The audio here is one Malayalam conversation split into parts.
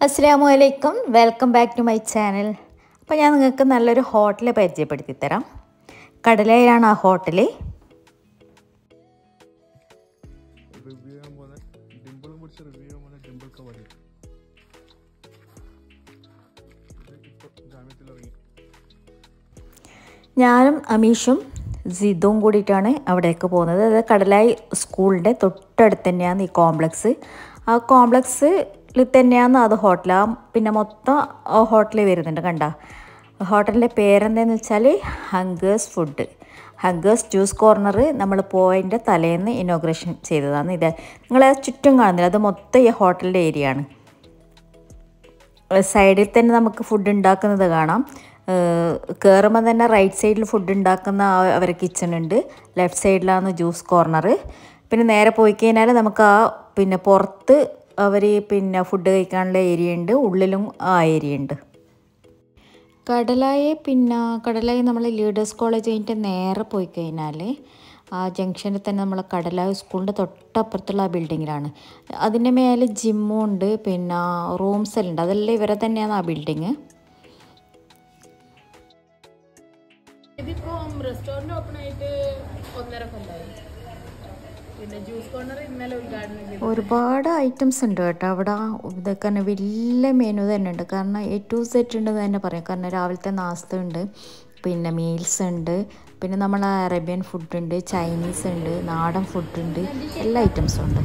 അസ്സാം വലൈക്കും welcome back to my channel അപ്പോൾ ഞാൻ നിങ്ങൾക്ക് നല്ലൊരു ഹോട്ടൽ പരിചയപ്പെടുത്തി തരാം കടലയിലാണ് ആ ഹോട്ടൽ റിവ്യൂ ചെയ്യാൻ പോലെ ഡിമ്പിളും പിടിച്ച് റിവ്യൂ ചെയ്യാൻ പോലെ ഡിമ്പിൾ കവടി ഇപ്പോൾ ജാമ്യത്തിൽ ഇറങ്ങി ഞാനും അമീഷും ജിതും കൂടിയിട്ടാണ് അവിടേക്ക് പോകുന്നത് അത് കടലായി സ്കൂളിൻ്റെ തൊട്ടടുത്ത് തന്നെയാണ് ഈ കോംപ്ലക്സ് ആ കോംപ്ലക്സിൽ തന്നെയാണ് അത് ഹോട്ടൽ ആ പിന്നെ മൊത്തം ഹോട്ടൽ വരുന്നുണ്ട് കണ്ട ഹോട്ടലിൻ്റെ പേരെന്താണെന്ന് വെച്ചാൽ Hungers food Hungers juice corner നമ്മൾ പോയതിൻ്റെ തലേന്ന് ഇനോഗ്രേഷൻ ചെയ്തതാണ് ഇത് നിങ്ങളെ ചുറ്റും കാണുന്നില്ല അത് മൊത്തം ഈ ഹോട്ടലിൻ്റെ ഏരിയ ആണ് സൈഡിൽ തന്നെ നമുക്ക് ഫുഡ് ഉണ്ടാക്കുന്നത് കാണാം കയറുമ്പോൾ തന്നെ റൈറ്റ് സൈഡിൽ ഫുഡ് ഉണ്ടാക്കുന്ന ആ അവരെ കിച്ചൺ ഉണ്ട് ലെഫ്റ്റ് സൈഡിലാണ് ജ്യൂസ് കോർണർ പിന്നെ നേരെ പോയി കഴിഞ്ഞാൽ നമുക്ക് ആ പിന്നെ പുറത്ത് അവർ പിന്നെ ഫുഡ് കഴിക്കാനുള്ള ഏരിയ ഉണ്ട് ഉള്ളിലും ആ ഏരിയ ഉണ്ട് കടലായി പിന്നെ കടലായി നമ്മൾ ലീഡേഴ്സ് കോളേജ് കഴിഞ്ഞിട്ട് നേരെ പോയി കഴിഞ്ഞാൽ ആ ജംഗ്ഷനിൽ തന്നെ നമ്മൾ കടലായി സ്കൂളിൻ്റെ തൊട്ടപ്പുറത്തുള്ള ആ ബിൽഡിങ്ങിലാണ് അതിൻ്റെ മേലെ ജിമ്മും ഉണ്ട് പിന്നെ റൂംസ് എല്ലാം ഉണ്ട് അതെല്ലാം ഇവരെ തന്നെയാണ് ആ ബിൽഡിങ് ഇതിപ്പം റെസ്റ്റോറന്റ് ഓപ്പൺ ആയിട്ട് ഒന്നര കൊല്ലമായി പിന്നെ ജ്യൂസ് കോർണർ ഇന്നലെ ഉദ്ഘാടനം ചെയ്തു ഒരുപാട് ഐറ്റംസ് ഉണ്ട് കേട്ടോ അവിടെ ഇതൊക്കെ തന്നെ വലിയ മെനു തന്നെ ഉണ്ട് കാരണം എ ടു സെറ്റ് ഉണ്ട് എന്ന് തന്നെ പറയാം കാരണം രാവിലത്തെ നാസ്ത ഉണ്ട് പിന്നെ മീൽസ് ഉണ്ട് പിന്നെ നമ്മൾ അറേബ്യൻ ഫുഡ് ഉണ്ട് ചൈനീസ് ഉണ്ട് നാടൻ ഫുഡ് ഉണ്ട് എല്ലാ ഐറ്റംസും ഉണ്ട്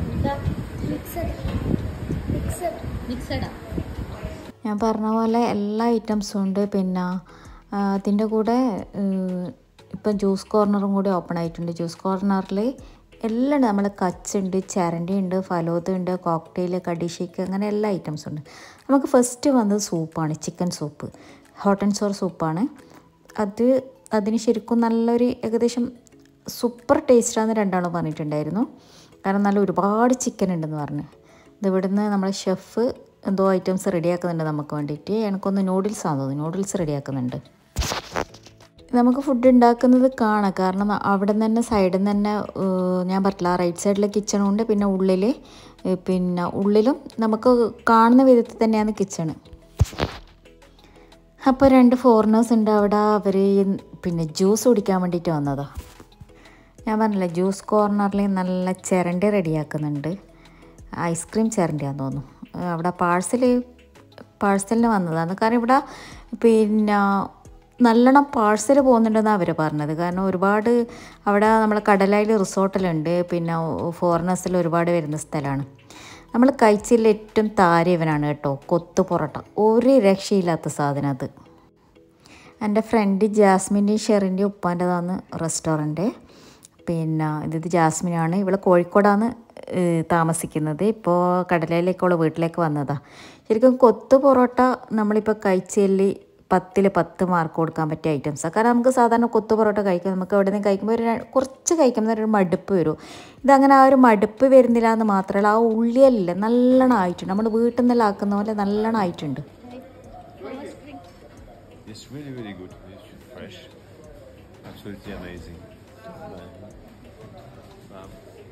മിക്സഡാ ഞാൻ പറഞ്ഞ പോലെ എല്ലാ ഐറ്റംസും ഉണ്ട് പിന്നെ ആ, അതിൻ്റെ കൂടെ ഏഹ്, ഇപ്പം ജ്യൂസ് കോർണറും കൂടി ഓപ്പൺ ആയിട്ടുണ്ട് ജ്യൂസ് കോർണറിൽ എല്ലാം ഉണ്ട് നമ്മൾ കച്ചുണ്ട് ചരണ്ടി ഉണ്ട് ഫലോദ ഉണ്ട് കോക്ടെയിൽ കടിഷേക്ക് അങ്ങനെ എല്ലാ ഐറ്റംസും ഉണ്ട് നമുക്ക് ഫസ്റ്റ് വന്നത് സൂപ്പാണ് chicken soup hot and sour സൂപ്പാണ് അത് അതിന് ശരിക്കും നല്ലൊരു ഏകദേശം സൂപ്പർ ടേസ്റ്റാന്ന് രണ്ടാളും പറഞ്ഞിട്ടുണ്ടായിരുന്നു കാരണം നല്ല ഒരുപാട് ചിക്കൻ ഉണ്ടെന്ന് പറഞ്ഞു ഇത് ഇവിടുന്ന് നമ്മളെ ഷെഫ് എന്തോ ഐറ്റംസ് റെഡിയാക്കുന്നുണ്ട് നമുക്ക് വേണ്ടിയിട്ട് എനിക്കൊന്ന് നൂഡിൽസ് ആണെന്ന് തോന്നുന്നു നൂഡിൽസ് റെഡിയാക്കുന്നുണ്ട് നമുക്ക് ഫുഡ് ഉണ്ടാക്കുന്നത് കാണാം കാരണം അവിടെ നിന്ന് തന്നെ സൈഡിൽ നിന്ന് തന്നെ ഏഹ്, ഞാൻ പറഞ്ഞില്ല റൈറ്റ് സൈഡിൽ കിച്ചണും ഉണ്ട് പിന്നെ ഉള്ളിൽ ഏഹ്, പിന്നെ ഉള്ളിലും നമുക്ക് കാണുന്ന വിധത്തിൽ തന്നെയാണ് കിച്ചണ് അപ്പോൾ രണ്ട് ഫോറിനേഴ്സ് ഉണ്ട് അവിടെ അവർ പിന്നെ ജ്യൂസ് കുടിക്കാൻ വേണ്ടിയിട്ട് വന്നതാണ് ഞാൻ പറഞ്ഞില്ല ജ്യൂസ് കോർണറിൽ നല്ല ചിരണ്ടി റെഡിയാക്കുന്നുണ്ട് ഐസ്ക്രീം ചിരണ്ടിയാന്ന് തോന്നുന്നു ഏഹ് അവിടെ പാഴ്സൽ പാഴ്സലിന് വന്നതാണ് കാരണം ഇവിടെ പിന്നെ നല്ലോണം പാഴ്സൽ പോകുന്നുണ്ടെന്നാണ് അവർ പറഞ്ഞത് കാരണം ഒരുപാട് അവിടെ നമ്മളെ കടലായിൽ റിസോർട്ടിലുണ്ട് പിന്നെ ഫോറിനേഴ്സിൽ ഒരുപാട് വരുന്ന സ്ഥലമാണ് നമ്മൾ കഴിച്ചതിൽ ഏറ്റവും താരവനാണ് കേട്ടോ കൊത്തു പൊറോട്ട ഒരു രക്ഷയില്ലാത്ത സാധനം അത് എൻ്റെ ഫ്രണ്ട് ജാസ്മിൻ്റെയും ഷെറിൻ്റെയും ഉപ്പാൻ്റെതാണ് റെസ്റ്റോറൻറ്റ് പിന്നെ ഇത് ജാസ്മിനാണ് ഇവിടെ കോഴിക്കോടാണ് ഏഹ്, താമസിക്കുന്നത് ഇപ്പോൾ കടലയിലേക്കുള്ള വീട്ടിലേക്ക് വന്നതാണ് ശരിക്കും കൊത്തു പൊറോട്ട നമ്മളിപ്പോൾ കഴിച്ചതിൽ പത്തിൽ പത്ത് മാർക്ക് കൊടുക്കാൻ പറ്റിയ ഐറ്റംസാണ് കാരണം നമുക്ക് സാധാരണ കൊത്തു പൊറോട്ട കഴിക്കും നമുക്ക് എവിടെ നിന്ന് കഴിക്കുമ്പോൾ ഒരു ര- കുറച്ച് കഴിക്കുമ്പോൾ ഒരു മടുപ്പ് വരും ഇതങ്ങനെ ആ ഒരു മടുപ്പ് വരുന്നില്ല എന്ന് മാത്രമല്ല ആ ഉള്ളിയല്ല നല്ലോണം ആയിട്ടുണ്ട് നമ്മൾ വീട്ടിൽ നിന്നെല്ലാം ആക്കുന്ന പോലെ നല്ലോണം ആയിട്ടുണ്ട് It's really, really good. It's fresh. Absolutely amazing. Um,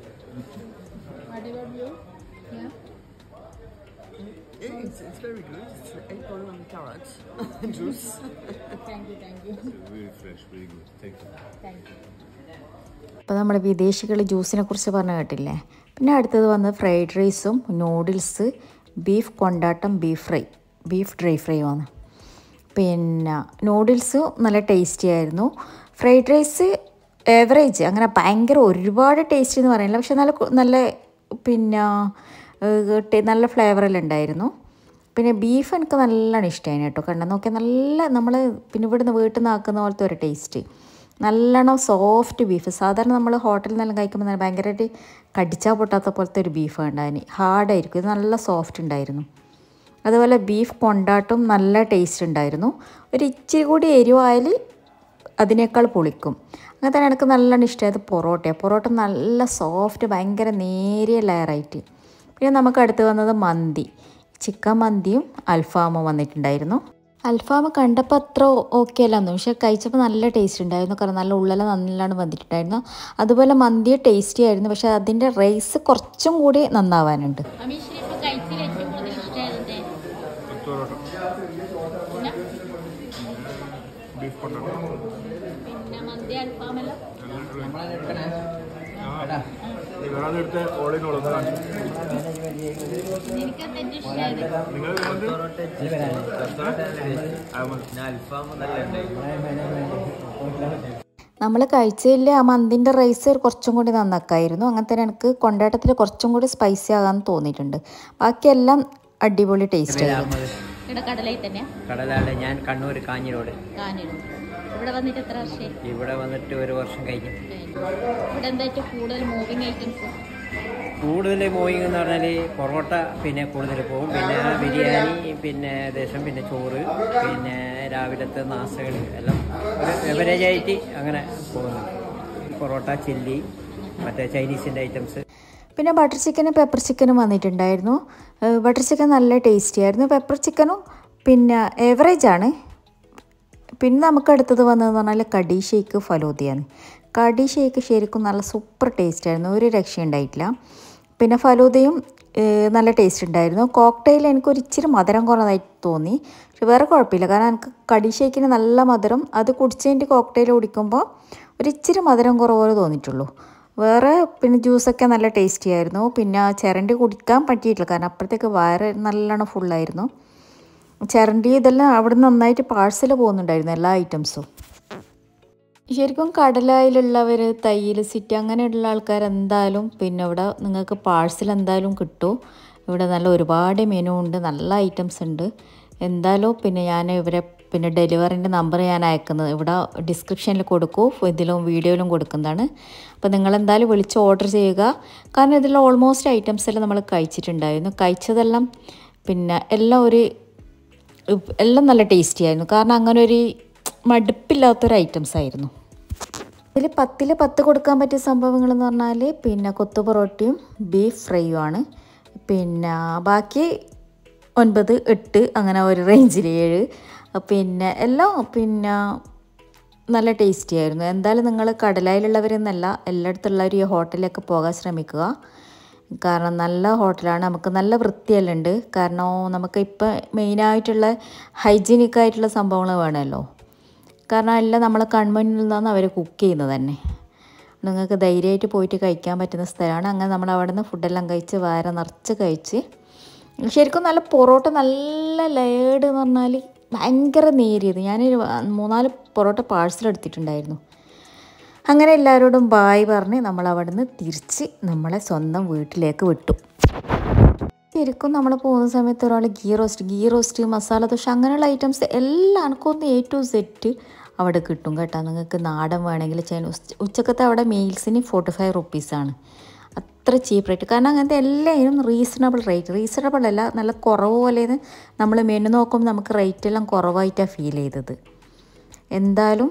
It's, it's very good. It's apple and carrot juice. really fresh, really good. Thank you. ഇപ്പോൾ നമ്മൾ വിദേശികൾ ജ്യൂസിനെ കുറിച്ച് പറഞ്ഞ കേട്ടില്ലേ പിന്നെ അടുത്തത് വന്ന് ഫ്രൈഡ് റൈസും നൂഡിൽസ് ബീഫ് കൊണ്ടാട്ടം beef fry beef dry fry ആണ് പിന്നെ നൂഡിൽസ് നല്ല ടേസ്റ്റി ആയിരുന്നു ഫ്രൈഡ് റൈസ് ഏവറേജ് അങ്ങനെ ഭയങ്കര ഒരുപാട് ടേസ്റ്റി എന്ന് പറയുന്നില്ല പക്ഷെ നല്ല കു- നല്ല പിന്നെ ഏഹ്, ടെ- നല്ല ഫ്ലേവറെല്ലാം ഉണ്ടായിരുന്നു പിന്നെ ബീഫ് എനിക്ക് നല്ലോണം ഇഷ്ടമായി കേട്ടോ കണ്ട നോക്കിയാൽ നല്ല നമ്മൾ പിന്നെ ഇവിടുന്ന് വീട്ടിൽ നിന്ന് ആക്കുന്ന പോലത്തെ ഒരു ടേസ്റ്റ് നല്ലോണം സോഫ്റ്റ് ബീഫ് സാധാരണ നമ്മൾ ഹോട്ടലിൽ നിന്നെല്ലാം കഴിക്കുമ്പോൾ നല്ല ഭയങ്കരമായിട്ട് കടിച്ചാൽ പൊട്ടാത്ത പോലത്തെ ഒരു ബീഫ് ഉണ്ടായിന് ഹാർഡായിരിക്കും ഇത് നല്ല സോഫ്റ്റ് ഉണ്ടായിരുന്നു അതുപോലെ ബീഫ് കൊണ്ടാട്ടും നല്ല ടേസ്റ്റ് ഉണ്ടായിരുന്നു ഒരു ഇച്ചിരി കൂടി എരിവായാൽ അതിനേക്കാൾ പൊളിക്കും അങ്ങനെ തന്നെ എനിക്ക് നല്ലോണം ഇഷ്ടമായത് പൊറോട്ടയാണ് പൊറോട്ട നല്ല സോഫ്റ്റ് ഭയങ്കര നേരിയ ലെയറായിട്ട് പിന്നെ നമുക്ക് അടുത്ത് വന്നത് മന്തി ചിക്കൻ മന്തിയും അൽഫാമും വന്നിട്ടുണ്ടായിരുന്നു അൽഫാം കണ്ടപ്പോൾ അത്ര ഓക്കെ അല്ലായിരുന്നു പക്ഷെ കഴിച്ചപ്പോൾ നല്ല ടേസ്റ്റ് ഉണ്ടായിരുന്നു കാരണം നല്ല ഉള്ളെല്ലാം നല്ലോണം വന്നിട്ടുണ്ടായിരുന്നു അതുപോലെ മന്തി ടേസ്റ്റി ആയിരുന്നു പക്ഷെ അതിൻ്റെ റൈസ് കുറച്ചും കൂടി നന്നാവാനുണ്ട് അമീഷിന് ഇപ്പൊ കഴിച്ചതിൽ ഏറ്റവും കൂടുതൽ ഇഷ്ടമായത് പൊറോട്ട ബീഫ് പൊറോട്ട പിന്നെ മന്തി അൽഫാമെല്ലാം വേറെ എടുത്ത ഓളിനോളം കാണിച്ചു എനിക്ക് ഏറ്റവും ഇഷ്ടമായത് നിങ്ങൾ നമ്മൾ കഴിച്ചതിൽ ആ മന്തിൻ്റെ റൈസ് കുറച്ചും കൂടി നന്നാക്കായിരുന്നു അങ്ങനെ തന്നെ എനിക്ക് കൊണ്ടാട്ടത്തിൽ കുറച്ചും കൂടി സ്പൈസി ആകാൻ തോന്നിയിട്ടുണ്ട് ബാക്കിയെല്ലാം അടിപൊളി ടേസ്റ്റ് ആയിരുന്നു ഇവിടെ കടലയിൽ തന്നെയാ കടലാട് ഞാൻ കണ്ണൂർ കാഞ്ഞിരോട് കാഞ്ഞിടും ഇവിടെ വന്നിട്ട് എത്ര വർഷമായി ഇവിടെ വന്നിട്ട് ഒരു വർഷം കഴിഞ്ഞു ഇവിടെ എന്തായിട്ട് കൂടുതൽ മൂവിങ് ഐറ്റംസ് കൂടുതൽ മൂവിങ് എന്ന് പറഞ്ഞാൽ പൊറോട്ട പിന്നെ കൂടുതൽ പോകും പിന്നെ ബിരിയാണി പിന്നെ ദേശം പിന്നെ ചോറ് പിന്നെ രാവിലത്തെ നാസകൾ എല്ലാം ഒരു എവറേജ് ആയിട്ട് അങ്ങനെ പോകുന്നു പൊറോട്ട ചില്ലി മറ്റേ ചൈനീസിൻ്റെ ഐറ്റംസ് പിന്നെ ബട്ടർ ചിക്കനും പെപ്പർ ചിക്കനും വന്നിട്ടുണ്ടായിരുന്നു ഏഹ് ബട്ടർ ചിക്കൻ നല്ല ടേസ്റ്റി ആയിരുന്നു പെപ്പർ ചിക്കനും പിന്നെ ഏവറേജ് ആണ് പിന്നെ നമുക്ക് അടുത്തത് വന്നതെന്ന് പറഞ്ഞാൽ കടി ഷേക്ക് ഫലൂദയാണ് കടി ഷേക്ക് ശരിക്കും നല്ല സൂപ്പർ ടേസ്റ്റ് ആയിരുന്നു ഒരു രക്ഷയുണ്ടായിട്ടില്ല പിന്നെ ഫലൂദയും ഏഹ് നല്ല ടേസ്റ്റ് ഉണ്ടായിരുന്നു കോക്ടെയിൽ എനിക്ക് ഒരു ഇച്ചിരി മധുരം കുറവായിട്ട് തോന്നി പക്ഷെ വേറെ കുഴപ്പമില്ല കാരണം എനിക്ക് കടി ഷേക്കിന് നല്ല മധുരം അത് കുടിച്ചതിൻ്റെ കോക്ടെയിൽ കുടിക്കുമ്പോൾ ഒരു ഇച്ചിരി മധുരം കുറവ് തോന്നിയിട്ടുള്ളൂ വേറെ പിന്നെ ജ്യൂസൊക്കെ നല്ല ടേസ്റ്റി ആയിരുന്നു പിന്നെ ചിരണ്ടി കുടിക്കാൻ പറ്റിയിട്ടില്ല കാരണം അപ്പോഴത്തേക്ക് വയറ് നല്ലോണം ഫുള്ളായിരുന്നു ചിരണ്ടി ഇതെല്ലാം അവിടെ നന്നായിട്ട് പാഴ്സൽ പോകുന്നുണ്ടായിരുന്നു എല്ലാ ഐറ്റംസും ശരിക്കും കടലായിലുള്ളവർ തയ്യൽ സിറ്റി അങ്ങനെയുള്ള ആൾക്കാർ എന്തായാലും പിന്നെ ഇവിടെ നിങ്ങൾക്ക് പാഴ്സൽ എന്തായാലും കിട്ടും ഇവിടെ നല്ല ഒരുപാട് മെനു ഉണ്ട് നല്ല ഐറ്റംസ് ഉണ്ട് എന്തായാലും പിന്നെ ഞാൻ ഇവരെ പിന്നെ ഡെലിവറിൻ്റെ നമ്പർ ഞാൻ അയക്കുന്നത് ഇവിടെ ഡിസ്ക്രിപ്ഷനിൽ കൊടുക്കൂ ഇതിലും വീഡിയോയിലും കൊടുക്കുന്നതാണ് അപ്പോൾ നിങ്ങൾ എന്തായാലും വിളിച്ച് ഓർഡർ ചെയ്യുക കാരണം ഇതിൽ ഓൾമോസ്റ്റ് ഐറ്റംസ് എല്ലാം നമ്മൾ കഴിച്ചിട്ടുണ്ടായിരുന്നു കഴിച്ചതെല്ലാം പിന്നെ എല്ലാം ഒരു ഉപ്പ് എല്ലാം നല്ല ടേസ്റ്റി ആയിരുന്നു കാരണം അങ്ങനെ ഒരു മടുപ്പില്ലാത്തൊരു ഐറ്റംസ് ആയിരുന്നു ഇതിൽ പത്തിൽ പത്ത് കൊടുക്കാൻ പറ്റിയ സംഭവങ്ങൾ എന്ന് പറഞ്ഞാൽ പിന്നെ കൊത്തു പൊറോട്ടയും ബീഫ് ഫ്രൈയും ആണ് പിന്നെ ബാക്കി ഒൻപത് എട്ട് അങ്ങനെ ഒരു റേഞ്ചിൽ ഏഴ് പിന്നെ എല്ലാം പിന്നെ നല്ല ടേസ്റ്റി ആയിരുന്നു എന്തായാലും നിങ്ങൾ കടലായിലുള്ളവരെന്നല്ല എല്ലായിടത്തുള്ളവർ ഈ ഹോട്ടലിലൊക്കെ പോകാൻ ശ്രമിക്കുക കാരണം നല്ല ഹോട്ടലാണ് നമുക്ക് നല്ല വൃത്തിയെല്ലാം ഉണ്ട് കാരണം നമുക്ക് ഇപ്പം മെയിനായിട്ടുള്ള ഹൈജീനിക് ആയിട്ടുള്ള സംഭവങ്ങൾ വേണമല്ലോ കാരണം എല്ലാം നമ്മളെ കൺമുന്നിൽ നിന്നാണ് അവർ കുക്ക് ചെയ്യുന്നത് തന്നെ നിങ്ങൾക്ക് ധൈര്യമായിട്ട് പോയിട്ട് കഴിക്കാൻ പറ്റുന്ന സ്ഥലമാണ് അങ്ങനെ നമ്മൾ അവിടെ നിന്ന് ഫുഡെല്ലാം കഴിച്ച് വയറ് നിറച്ച് കഴിച്ച് ശരിക്കും നല്ല പൊറോട്ട നല്ല ലേഡ് എന്ന് പറഞ്ഞാൽ ഭയങ്കര നേരിയത് ഞാൻ മൂന്നാല് പൊറോട്ട പാഴ്സൽ എടുത്തിട്ടുണ്ടായിരുന്നു അങ്ങനെ എല്ലാവരോടും ബായ് പറഞ്ഞ് നമ്മൾ അവിടെ നിന്ന് തിരിച്ച് നമ്മളെ സ്വന്തം വീട്ടിലേക്ക് വിട്ടു ശരിക്കും നമ്മൾ പോകുന്ന സമയത്ത് ഒരാൾ ഗീ റോസ്റ്റ് ഗീ റോസ്റ്റ് മസാല ദോശ അങ്ങനെയുള്ള ഐറ്റംസ് എല്ലാം എനിക്കൊന്ന് എ ടു സെറ്റ് അവിടെ കിട്ടും കേട്ടോ നിങ്ങൾക്ക് നാടൻ വേണമെങ്കിൽ ചെയ്യാൻ ഉച്ച- ഉച്ചക്കത്തെ അവിടെ മീൽസിന് ഫോർട്ടി ഫൈവ് റുപ്പീസാണ് അത്ര ചീപ്പ് റേറ്റ് കാരണം അങ്ങനത്തെ എല്ലാത്തിനും റീസണബിൾ റേറ്റ് റീസണബിൾ അല്ല നല്ല കുറവ് പോലെ നമ്മൾ മെനു നോക്കുമ്പോൾ നമുക്ക് റേറ്റ് എല്ലാം കുറവായിട്ടാണ് ഫീൽ ചെയ്തത് എന്തായാലും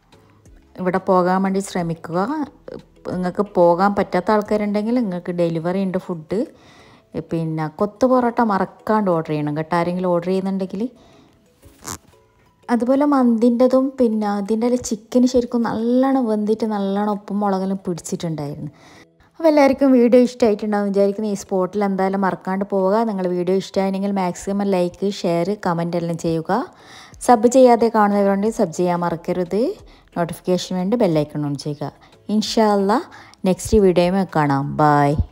ഇവിടെ പോകാൻ വേണ്ടി ശ്രമിക്കുക നിങ്ങൾക്ക് പോകാൻ പറ്റാത്ത ആൾക്കാരുണ്ടെങ്കിൽ നിങ്ങൾക്ക് ഡെലിവറി ഉണ്ട് ഫുഡ് പിന്നെ കൊത്തു പൊറോട്ട മറക്കാണ്ട് ഓർഡർ ചെയ്യണം കേട്ടോ ആരെങ്കിലും ഓർഡർ ചെയ്യുന്നുണ്ടെങ്കിൽ അതുപോലെ മന്തിൻ്റെതും പിന്നെ അതിൻ്റെ ചിക്കൻ ശരിക്കും നല്ലോണം വെന്തിട്ട് നല്ലോണം ഉപ്പും മുളകെല്ലാം പിടിച്ചിട്ടുണ്ടായിരുന്നു അപ്പോൾ എല്ലാവർക്കും വീഡിയോ ഇഷ്ടമായിട്ടുണ്ടാവും വിചാരിക്കുന്നു ഈ സ്പോട്ടിൽ എന്തായാലും മറക്കാണ്ട് പോവുക നിങ്ങൾ വീഡിയോ ഇഷ്ടമായിരുന്നെങ്കിൽ മാക്സിമം ലൈക്ക് ഷെയർ കമൻ്റ് എല്ലാം ചെയ്യുക സബ് ചെയ്യാതെ കാണുന്നവരുണ്ടെങ്കിൽ സബ് ചെയ്യാൻ മറക്കരുത് നോട്ടിഫിക്കേഷൻ വേണ്ടി ബെല്ലൈക്കൺ ഓൺ ചെയ്യുക ഇൻഷാല്ല നെക്സ്റ്റ് വീഡിയോയുമേ കാണാം ബായ്